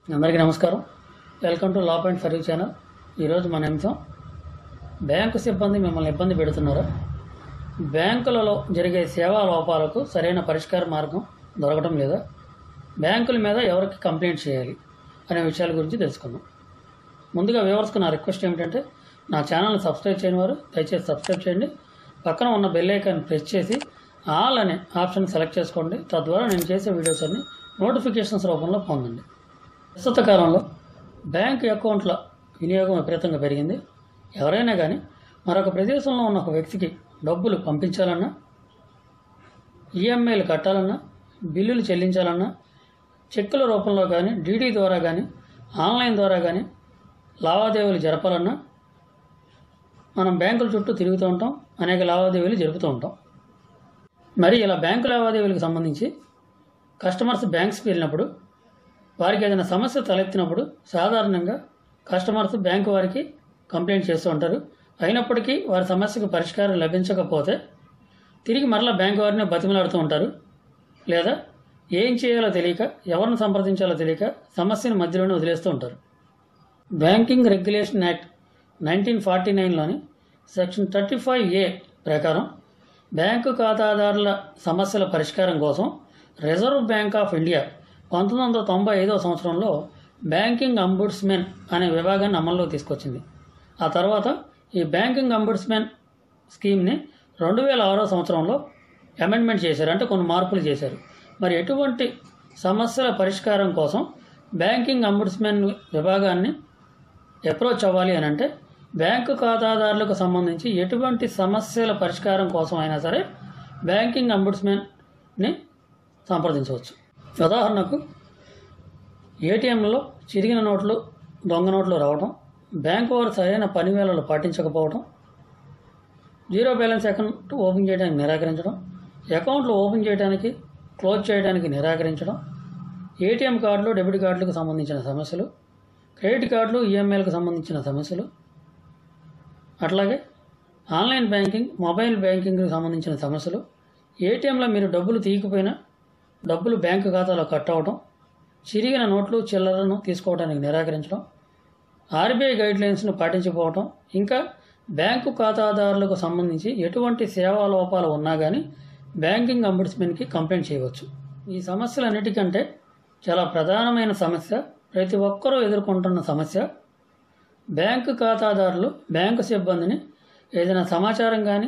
అందరికీ నమస్కారం welcome to law point for you channel ఈరోజు మన అంశం బ్యాంకు సిబ్బంది మిమ్మల్ని ఇబ్బంది పెడుతున్నారా బ్యాంకులలో జరిగే సేవా లోపాలకు సరైన పరిష్కార మార్గం దొరకడం లేదా బ్యాంకుల మీద ఎవరికి కంప్లైంట్ చేయాలి అనే విషయాల గురించి తెలుసుకుందాం ముందుగా వ్యూవర్స్కి నా రిక్వెస్ట్ ఏమిటంటే నా ఛానల్ని సబ్స్క్రైబ్ చేయని వారు దయచేసి సబ్స్క్రైబ్ చేయండి పక్కన ఉన్న బెల్ ఐకాన్ ప్రెస్ చేసి ఆల్ అనే ఆప్షన్ సెలెక్ట్ చేసుకోండి తద్వారా నేను చేసే వీడియోస్ అన్ని నోటిఫికేషన్స్ రూపంలో పొందండి ప్రస్తుత కాలంలో బ్యాంక్ అకౌంట్ల వినియోగం విపరీతంగా పెరిగింది ఎవరైనా కానీ మరొక ప్రదేశంలో ఉన్న ఒక వ్యక్తికి డబ్బులు పంపించాలన్నా ఈఎంఐలు కట్టాలన్నా బిల్లులు చెల్లించాలన్నా చెక్కుల రూపంలో కానీ డీడీ ద్వారా కానీ ఆన్లైన్ ద్వారా కానీ లావాదేవీలు జరపాలన్నా మనం బ్యాంకుల చుట్టూ తిరుగుతూ ఉంటాం అనేక లావాదేవీలు జరుపుతూ ఉంటాం మరి ఇలా బ్యాంకు లావాదేవీలకు సంబంధించి కస్టమర్స్ బ్యాంక్స్కి వెళ్ళినప్పుడు వారికి ఏదైనా సమస్య తలెత్తినప్పుడు సాధారణంగా కస్టమర్స్ బ్యాంకు వారికి కంప్లైంట్ చేస్తూ ఉంటారు అయినప్పటికీ వారి సమస్యకు పరిష్కారం లభించకపోతే తిరిగి మరలా బ్యాంకు వారిని బతిమలాడుతూ ఉంటారు లేదా ఏం చేయాలో తెలియక ఎవరిని సంప్రదించాలో తెలియక సమస్యను మధ్యలోనే వదిలేస్తూ ఉంటారు banking regulation act nineteen forty నైన్లోని సెక్షన్ థర్టీ ఫైవ్ ఏ ప్రకారం బ్యాంకు ఖాతాదారుల సమస్యల పరిష్కారం కోసం రిజర్వ్ బ్యాంక్ ఆఫ్ ఇండియా పంతొమ్మిది వందల తొంభై ఐదవ సంవత్సరంలో బ్యాంకింగ్ అంబుడ్స్మెన్ అనే విభాగాన్ని అమల్లోకి తీసుకొచ్చింది ఆ తర్వాత ఈ బ్యాంకింగ్ అంబుడ్స్మెన్ స్కీమ్ని రెండు వేల ఆరో సంవత్సరంలో అమెండ్మెంట్ చేశారు అంటే కొన్ని మార్పులు చేశారు మరి ఎటువంటి సమస్యల పరిష్కారం కోసం బ్యాంకింగ్ అంబుడ్స్మెన్ విభాగాన్ని అప్రోచ్ అవ్వాలి అని అంటే బ్యాంకు ఖాతాదారులకు సంబంధించి ఎటువంటి సమస్యల పరిష్కారం కోసం అయినా సరే బ్యాంకింగ్ అంబుడ్స్మెన్ని సంప్రదించవచ్చు ఉదాహరణకు ఏటీఎంలలో చిరిగిన నోట్లు దొంగ నోట్లు రావడం బ్యాంకు వారు సరైన పని వేళలు పాటించకపోవడం జీరో బ్యాలెన్స్ అకౌంట్ ఓపెన్ చేయడానికి నిరాకరించడం అకౌంట్లు ఓపెన్ చేయడానికి క్లోజ్ చేయడానికి నిరాకరించడం ఏటీఎం కార్డులు డెబిట్ కార్డులకు సంబంధించిన సమస్యలు క్రెడిట్ కార్డులు ఈఎంఐలకు సంబంధించిన సమస్యలు అట్లాగే ఆన్లైన్ బ్యాంకింగ్ మొబైల్ బ్యాంకింగ్కి సంబంధించిన సమస్యలు ఏటీఎంలో మీరు డబ్బులు తీయకపోయినా డబ్బులు బ్యాంకు ఖాతాలో కట్ అవ్వడం చిరిగిన నోట్లు చిల్లరను తీసుకోవడానికి నిరాకరించడం ఆర్బీఐ గైడ్లైన్స్ను పాటించకపోవడం ఇంకా బ్యాంకు ఖాతాదారులకు సంబంధించి ఎటువంటి సేవా లోపాలు ఉన్నా కానీ బ్యాంకింగ్ అంబుడ్స్మెన్కి కంప్లైంట్ చేయవచ్చు ఈ సమస్యలన్నిటికంటే చాలా ప్రధానమైన సమస్య ప్రతి ఒక్కరూ ఎదుర్కొంటున్న సమస్య బ్యాంకు ఖాతాదారులు బ్యాంకు సిబ్బందిని ఏదైనా సమాచారం కానీ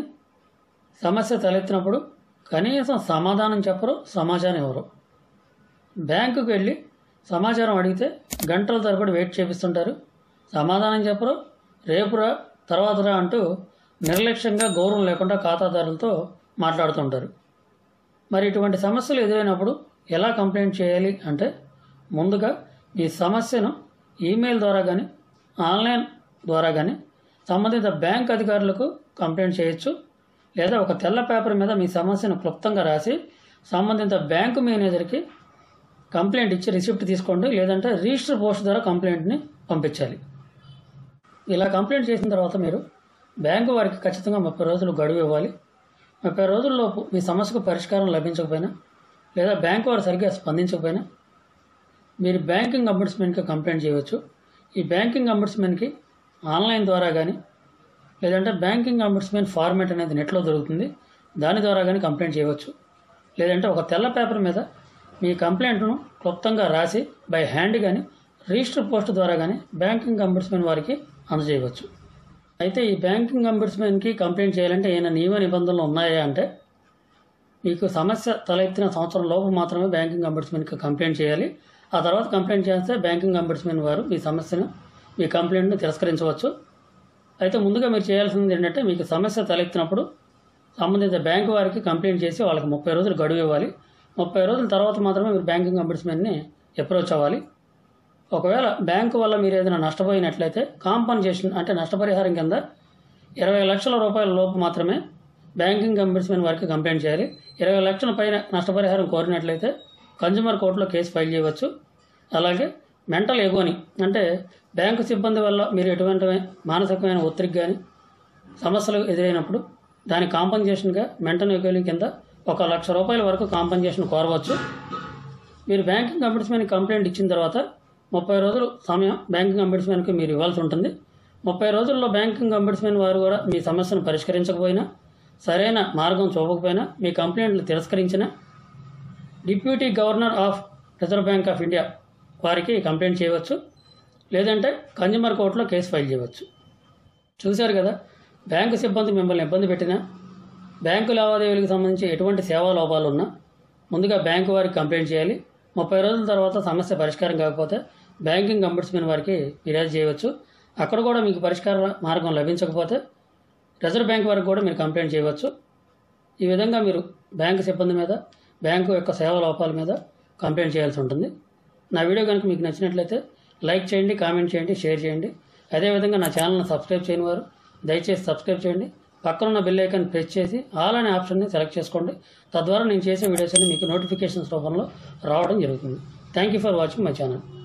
సమస్య తలెత్తినప్పుడు కనీసం సమాధానం చెప్పరు సమాచారం ఇవ్వరు బ్యాంకుకి వెళ్ళి సమాచారం అడిగితే గంటల తరబడి వెయిట్ చేపిస్తుంటారు సమాధానం చెప్పరు రేపురా తర్వాత రా అంటూ నిర్లక్ష్యంగా గౌరవం లేకుండా ఖాతాదారులతో మాట్లాడుతుంటారు మరి ఇటువంటి సమస్యలు ఎదురైనప్పుడు ఎలా కంప్లైంట్ చేయాలి అంటే ముందుగా మీ సమస్యను ఈమెయిల్ ద్వారా కానీ ఆన్లైన్ ద్వారా కానీ సంబంధిత బ్యాంక్ అధికారులకు కంప్లైంట్ చేయొచ్చు లేదా ఒక తెల్ల పేపర్ మీద మీ సమస్యను క్లుప్తంగా రాసి సంబంధిత బ్యాంకు మేనేజర్కి కంప్లైంట్ ఇచ్చి రిసిప్ట్ తీసుకోండి లేదంటే రిజిస్టర్ పోస్ట్ ద్వారా కంప్లైంట్ని పంపించాలి ఇలా కంప్లైంట్ చేసిన తర్వాత మీరు బ్యాంకు వారికి ఖచ్చితంగా ముప్పై రోజులు గడువు ఇవ్వాలి ముప్పై రోజుల్లోపు మీ సమస్యకు పరిష్కారం లభించకపోయినా లేదా బ్యాంకు వారు సరిగ్గా స్పందించకపోయినా మీరు బ్యాంకింగ్ అంబుడ్స్మెన్కి కంప్లైంట్ చేయవచ్చు ఈ బ్యాంకింగ్ అంబుడ్స్మెన్కి ఆన్లైన్ ద్వారా కానీ లేదంటే బ్యాంకింగ్ అంబుడ్స్మెన్ ఫార్మేట్ అనేది నెట్లో దొరుకుతుంది దాని ద్వారా కానీ కంప్లైంట్ చేయవచ్చు లేదంటే ఒక తెల్ల పేపర్ మీద మీ కంప్లైంట్ను క్లుప్తంగా రాసి బై హ్యాండ్ కానీ రిజిస్టర్ పోస్ట్ ద్వారా కానీ బ్యాంకింగ్ అంబుడ్స్మెన్ వారికి అందజేయవచ్చు అయితే ఈ బ్యాంకింగ్ అంబుడ్స్మెన్కి కంప్లైంట్ చేయాలంటే ఏమైనా నియమ నిబంధనలు ఉన్నాయా అంటే మీకు సమస్య తలెత్తిన సంవత్సరం లోపు మాత్రమే బ్యాంకింగ్ అంబుడ్స్మెన్కి కంప్లైంట్ చేయాలి ఆ తర్వాత కంప్లైంట్ చేస్తే బ్యాంకింగ్ అంబుడ్స్మెన్ వారు మీ సమస్యను మీ కంప్లైంట్ను తిరస్కరించవచ్చు అయితే ముందుగా మీరు చేయాల్సింది ఏంటంటే మీకు సమస్య తలెత్తినప్పుడు సంబంధిత బ్యాంకు వారికి కంప్లైంట్ చేసి వాళ్ళకి ముప్పై రోజులు గడువు ఇవ్వాలి ముప్పై రోజుల తర్వాత మాత్రమే మీరు బ్యాంకింగ్ అంబుడ్స్మెన్ని అప్రోచ్ అవ్వాలి ఒకవేళ బ్యాంకు వల్ల మీరు ఏదైనా నష్టపోయినట్లయితే కాంపన్సేషన్ అంటే నష్టపరిహారం కింద ఇరవై లక్షల రూపాయల లోపు మాత్రమే బ్యాంకింగ్ అంబుడ్స్మెన్ వారికి కంప్లైంట్ చేయాలి ఇరవై లక్షల పైన నష్టపరిహారం కోరినట్లయితే కన్జ్యూమర్ కోర్టులో కేసు ఫైల్ చేయవచ్చు అలాగే మెంటల్ ఎగోని అంటే బ్యాంకు సిబ్బంది వల్ల మీరు ఎటువంటి మానసికమైన ఒత్తిడికి కానీ సమస్యలు ఎదురైనప్పుడు దాని కాంపన్సేషన్గా మెంటల్ ఎగోని కింద ఒక లక్ష రూపాయల వరకు కాంపన్సేషన్ కోరవచ్చు మీరు బ్యాంకింగ్ అంబుడ్స్మెన్ కంప్లైంట్ ఇచ్చిన తర్వాత ముప్పై రోజులు సమయం బ్యాంకింగ్ అంబిడ్స్మెన్కి మీరు ఇవ్వాల్సి ఉంటుంది ముప్పై రోజుల్లో బ్యాంకింగ్ అంబిడ్స్మెన్ వారు కూడా మీ సమస్యను పరిష్కరించకపోయినా సరైన మార్గం చూపకపోయినా మీ కంప్లైంట్లు తిరస్కరించినా deputy governor of reserve bank of India వారికి కంప్లైంట్ చేయవచ్చు లేదంటే కన్జ్యూమర్ కోర్టులో కేసు ఫైల్ చేయవచ్చు చూశారు కదా బ్యాంకు సిబ్బంది మిమ్మల్ని ఇబ్బంది పెట్టినా బ్యాంకు లావాదేవీలకు సంబంధించి ఎటువంటి సేవా లోపాలు ఉన్నా ముందుగా బ్యాంకు వారికి కంప్లైంట్ చేయాలి ముప్పై రోజుల తర్వాత సమస్య పరిష్కారం కాకపోతే బ్యాంకింగ్ అంబుడ్స్మెన్ వారికి ఫిర్యాదు చేయవచ్చు అక్కడ కూడా మీకు పరిష్కార మార్గం లభించకపోతే రిజర్వ్ బ్యాంక్ వారికి కూడా మీరు కంప్లైంట్ చేయవచ్చు ఈ విధంగా మీరు బ్యాంకు సిబ్బంది మీద బ్యాంకు యొక్క సేవ లోపాల మీద కంప్లైంట్ చేయాల్సి ఉంటుంది నా వీడియో కనుక మీకు నచ్చినట్లయితే లైక్ చేయండి కామెంట్ చేయండి షేర్ చేయండి అదేవిధంగా నా ఛానల్ని సబ్స్క్రైబ్ చేయని వారు దయచేసి సబ్స్క్రైబ్ చేయండి పక్కనున్న బెల్ ఐకాన్ ప్రెస్ చేసి ఆల్ అనే ఆప్షన్ని సెలెక్ట్ చేసుకోండి తద్వారా నేను చేసే వీడియోస్ అన్ని మీకు నోటిఫికేషన్స్ రూపంలో రావడం జరుగుతుంది thank you for watching my channel